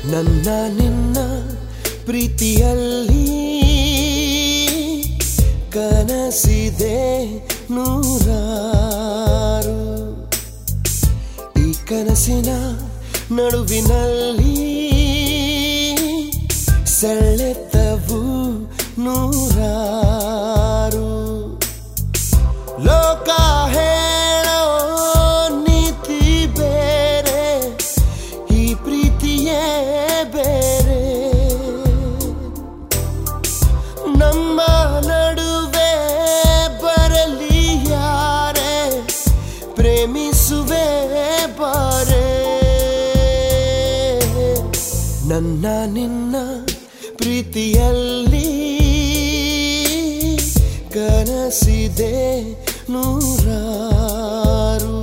ನನ್ನ ನಿನ್ನ ಪ್ರೀತಿಯಲ್ಲಿ ಕನಸಿದೆ ನೂರಾರು ಈ ಕನಸಿನ ನಡುವಿನಲ್ಲಿ ಸೆಳೆತವು ನೂರಾರು ಲೋಕ ಹೇಳೋ ನೀತಿ ಬೇರೆ ಈ ಪ್ರೀತಿಯೇ ಬೇರೆ ನಮ್ಮ ನಡುವೆ ಬರಲಿ ಯಾರೇ ಪ್ರೇಮಿಸುವೆ ಬಾರೆ ನನ್ನ ನಿನ್ನ ಪ್ರೀತಿಯಲ್ಲಿ ಕನಸಿದೆ ನೂರಾರು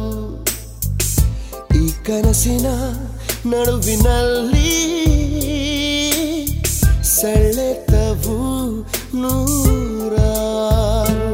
ಈ ಕನಸಿನ ನಡುವಿನಲ್ಲಿ ಸೆಳೆತವು ನೂರಾರು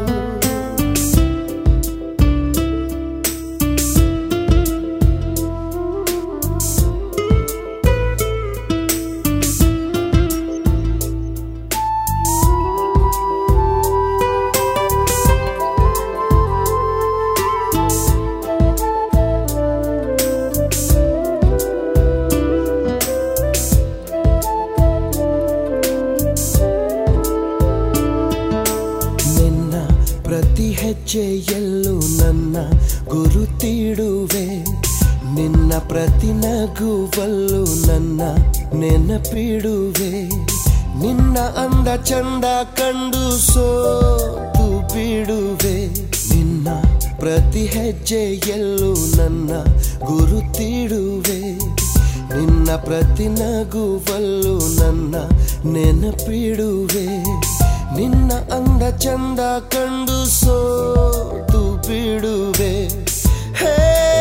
ನಿನ್ನ ಪ್ರತಿ ಹೆಜ್ಜೆಯಲ್ಲೂ ನನ್ನ ಗುರುತಿಡುವೆ ನಿನ್ನ ಪ್ರತಿ ನಗುವಲ್ಲೂ ನನ್ನ ನೆನಪಿಡುವೆ ನಿನ್ನ ಅಂದ ಚಂದ ಕಂಡು ಸೋತು ಬಿಡುವೆ ನಿನ್ನ ಪ್ರತಿ ಹೆಜ್ಜೆಯಲ್ಲೂ ನನ್ನ ಗುರುತಿಡುವೆ ನಿನ್ನ ಪ್ರತಿ ನಗುವಲ್ಲೂ ನನ್ನ ನೆನಪಿಡುವೆ ನಿನ್ನ ಅಂದ ಚಂದ ಕಂಡು ಸೋತು ಬಿಡುವೆ ಹೇ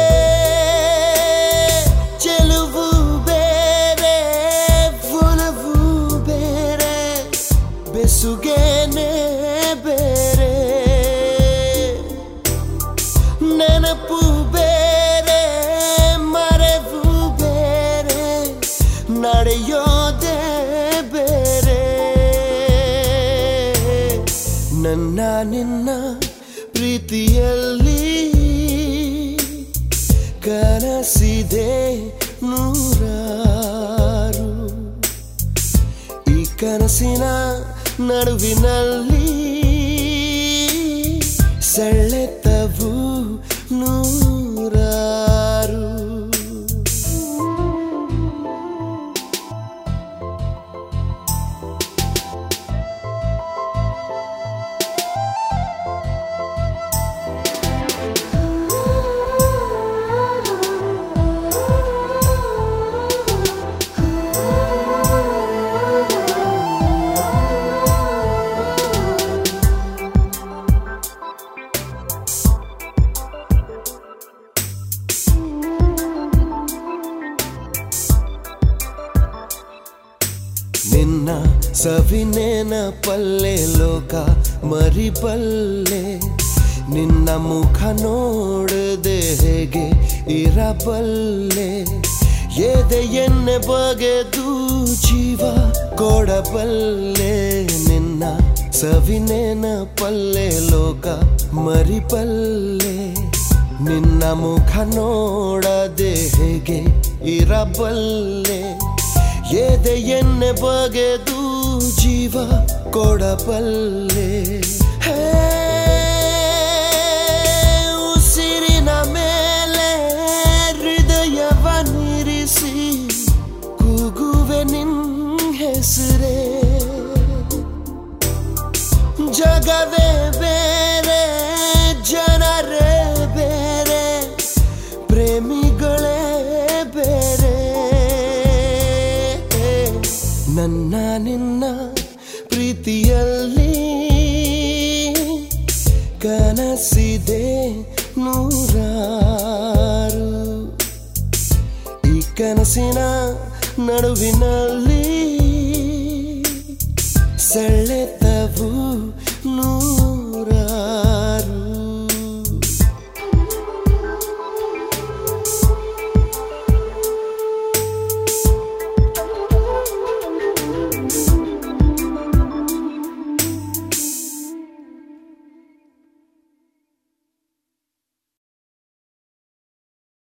ಚೆಲುವು ಬೇರೆ ಒಲವು ಬೇರೆ ಬೆಸುಗೇನೆ ಬೇರೆ ನೆನಪು ಬೇರೆ ಮರೆವು ಬೇರೆ ನಡೆಯೋದೇ ಬೇರೆ ನನ್ನ ನಿನ್ನ ಪ್ರೀತಿಯಲ್ಲಿ ಕನಸಿದೆ ನೂರಾರು ಈ ಕನಸಿನ ನಡುವಿನಲ್ಲಿ ಸೆಳೆತವು ನೂರಾರು ನಿನ್ನ ಸವಿನೇನ ಪಲ್ಲೆ ಲೋಕ ಮರಿಬಲ್ಲೆ ನಿನ್ನ ಮುಖ ನೋಡದೆ ಹೇಗೆ ಇರಬಲ್ಲೆ ಎದೆಯನ್ನೆ ಬಗೆದು ಜೀವ ಕೊಡಬಲ್ಲೆ ನಿನ್ನ ಸವಿನೇನ ಪಲ್ಲೆ ಲೋಕ ಮರಿಬಲ್ಲೆ ನಿನ್ನ ಮುಖ ನೋಡದೆ ಹೇಗೆ ಇರಬಲ್ಲೆ ಎದೆಯನ್ನೆ ಬಗೆದು ಜೀವ ಕೊಡಬಲ್ಲೆ ಹೇ, ಉಸಿರಿನ ಮೇಲೆ ಹೃದಯವ ನಿರಿಸಿ ಕೂಗುವೆ ನಿನ್ ಹೆಸರೇ ಜಗವೇ ಬೇರೆ ಜನರೇ ಬೇರೆ ಪ್ರೇಮಿಗಳೇ ಬೇರೆ ನನ್ನ ನಿನ್ನ ಪ್ರೀತಿಯಲ್ಲಿ ಕನಸಿದೆ ನೂರಾರು ಈ ಕನಸಿನ ನಡುವಿನಲ್ಲಿ ಸೆಳೆತವು ನೂರಾರು